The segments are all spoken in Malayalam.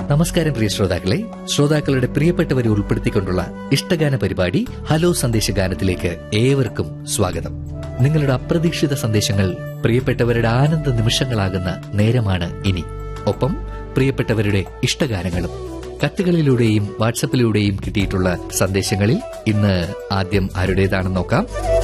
നമസ്കാരം പ്രിയ ശ്രോതാക്കളെ ശ്രോതാക്കളുടെ പ്രിയപ്പെട്ടവരെ ഉൾപ്പെടുത്തിക്കൊണ്ടുള്ള ഇഷ്ടഗാന പരിപാടി ഹലോ സന്ദേശഗാനത്തിലേക്ക് ഏവർക്കും സ്വാഗതം നിങ്ങളുടെ അപ്രതീക്ഷിത സന്ദേശങ്ങൾ പ്രിയപ്പെട്ടവരുടെ ആനന്ദ നിമിഷങ്ങളാകുന്ന നേരമാണ് ഇനി ഒപ്പം പ്രിയപ്പെട്ടവരുടെ ഇഷ്ടഗാനങ്ങളും കത്തുകളിലൂടെയും വാട്സപ്പിലൂടെയും കിട്ടിയിട്ടുള്ള സന്ദേശങ്ങളിൽ ഇന്ന് ആദ്യം ആരുടേതാണെന്ന് നോക്കാം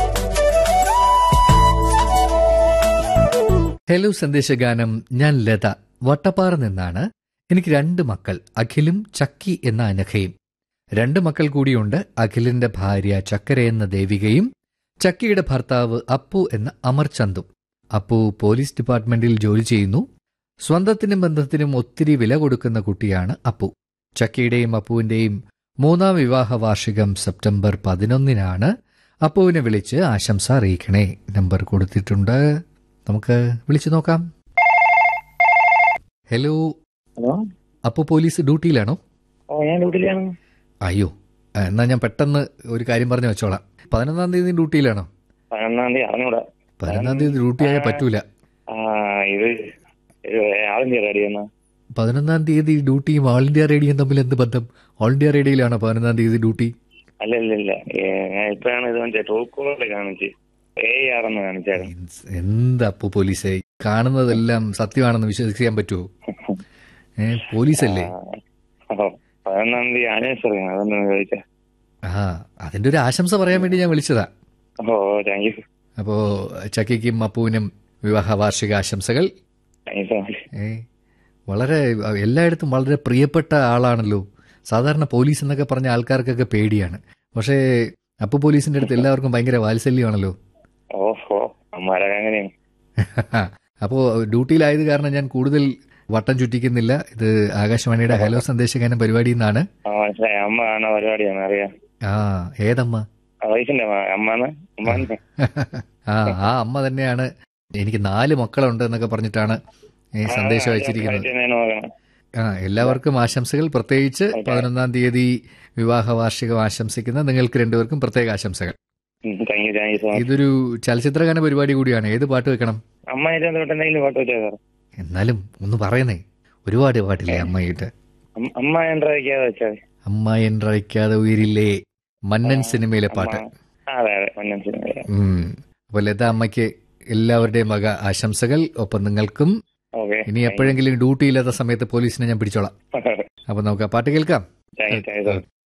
ഹലോ സന്ദേശഗാനം ഞാൻ ലത വട്ടപ്പാറ നിന്നാണ് എനിക്ക് രണ്ട് മക്കൾ അഖിലും ചക്കി എന്ന അനഘയും രണ്ട് മക്കൾ കൂടിയുണ്ട് അഖിലിന്റെ ഭാര്യ ചക്കര എന്ന ദേവികയും ചക്കിയുടെ ഭർത്താവ് അപ്പു എന്ന അമർചന്ദും അപ്പു പോലീസ് ഡിപ്പാർട്ട്മെന്റിൽ ജോലി ചെയ്യുന്നു സ്വന്തത്തിനും ബന്ധത്തിനും ഒത്തിരി വില കൊടുക്കുന്ന കുട്ടിയാണ് അപ്പു ചക്കിയുടെയും അപ്പുവിന്റെയും മൂന്നാം വിവാഹ വാർഷികം സെപ്റ്റംബർ പതിനൊന്നിനാണ് അപ്പുവിനെ വിളിച്ച് ആശംസ അറിയിക്കണേ നമ്പർ കൊടുത്തിട്ടുണ്ട് നമുക്ക് വിളിച്ചു നോക്കാം ഹലോ ഹലോ അപ്പു പോലീസ് ഡ്യൂട്ടിയിലാണോ ഓ ഞാൻ ഡ്യൂട്ടിയിലാണ് അയ്യോ ആ, എന്നാ ഞാൻ പെട്ടെന്ന് ഒരു കാര്യം പറഞ്ഞു വെച്ചോളാം പതിനൊന്നാം തീയതി ഡ്യൂട്ടിയിലാണോ പതിനൊന്നാം തീയതി അറിഞ്ഞൂടാ പതിനൊന്നാം തീയതി ഡ്യൂട്ടി ആയാൽ പറ്റൂല ആ ഇത് ഇത് ആളിന്റെ റെഡി എന്നാ പതിനൊന്നാം തീയതി ഡ്യൂട്ടിയും ഓൾ ഇന്ത്യ റേഡിയോയും തമ്മിൽ എന്ത് ബന്ധം ഓൾ ഇന്ത്യ റേഡിയോയിലാണോ പതിനൊന്നാം തീയതി ഡ്യൂട്ടി അല്ല ഇല്ല ഇല്ല ഏ, ഞാൻ ഇപ്പഴാണ് ഇത് മറ്റേ ട്രൂ കോളിൽ കാണിച്ച് ഏ ആറെന്ന് കാണിച്ചായിരുന്നു എന്താ അപ്പു പോലീസേ കാണുന്നതെല്ലാം സത്യമാണെന്ന് വിശ്വസിക്കാൻ പറ്റുമോ ഏ പോലീസല്ലേ ആ, ഓ പതിനൊന്നാം തീയതി ആനിവേഴ്സറി അതൊന്ന് ചോദിച്ചാ ആ അതിന്റെ ഒരു ആശംസ പറയാൻ വേണ്ടി ഞാൻ വിളിച്ചതാ ഓ താങ്ക് യു അപ്പോ ചക്കിക്കും അപ്പുവിനും വിവാഹ വാർഷിക ആശംസകൾ താങ്ക് യു സോ മച്ച് ഏ വളരെ എല്ലായിടത്തും വളരെ പ്രിയപ്പെട്ട ആളാണല്ലോ സാധാരണ പോലീസ് എന്നൊക്കെ പറഞ്ഞ ആൾക്കാർക്കൊക്കെ പേടിയാണ് പക്ഷേ അപ്പു പോലീസിന്റെ അടുത്ത് എല്ലാവർക്കും ഭയങ്കര വാത്സല്യമാണല്ലോ ഓഹോ അമ്മാരൊക്കെ അങ്ങനെയാണ് അപ്പോ ഡ്യൂട്ടിയിലായത് കാരണം ഞാൻ കൂടുതൽ വട്ടം ചുറ്റിക്കുന്നില്ല ഇത് ആകാശവാണിയുടെ ഹലോ സന്ദേശഗാനം പരിപാടിയിൽ നിന്നാണ് ആ മനസ്സിലായി അമ്മ കാണുന്ന പരിപാടിയാണ് അറിയാം ആ ഏതമ്മ ആ, വയസ്സിന്റെ അമ്മ അമ്മാന്ന് അമ്മാന്ന് ആ ആ അമ്മ തന്നെയാണ് എനിക്ക് നാല് മക്കളുണ്ട് എന്നൊക്കെ പറഞ്ഞിട്ടാണ് ഈ സന്ദേശം അയച്ചിരിക്കുന്നത് ഞാൻ നോക്കണം ആ എല്ലാവർക്കും ആശംസകൾ പ്രത്യേകിച്ച് പതിനൊന്നാം തീയതി വിവാഹ വാർഷികം ആശംസിക്കുന്ന നിങ്ങൾക്ക് രണ്ടുപേർക്കും പ്രത്യേക ആശംസകൾ thank you thank you so much ഇതൊരു ചലച്ചിത്രഗാന പരിപാടി കൂടിയാണ് ഏത് പാട്ട് വെക്കണം അമ്മായിട്ട് ബന്ധപ്പെട്ട് എന്തെങ്കിലും ഫോട്ടോ വെച്ചാൽ സാർ എന്നാലും ഒന്ന് പറയുന്നേ ഒരുപാട് പാട്ടില്ലേ അമ്മയിട്ട് അമ്മ- അമ്മ എൻട്രയ്ക്കാതെ വെച്ചാൽ അമ്മ എന്നറിയിക്കാതെ ഉയരില്ലേ മന്നൻ സിനിമയിലെ പാട്ട് അതെ അതെ മനസ്സിലായി ഉം അപ്പൊ ലത അമ്മയ്ക്ക് എല്ലാവരുടെയും വക ആശംസകൾ ഒപ്പം നിങ്ങൾക്കും ഓക്കെ ഇനി എപ്പോഴെങ്കിലും ഡ്യൂട്ടി ഇല്ലാത്ത സമയത്ത് പോലീസിനെ ഞാൻ പിടിച്ചോളാം അപ്പൊ നമുക്ക് ആ പാട്ട് കേൾക്കാം താങ്ക് യു താങ്ക് യു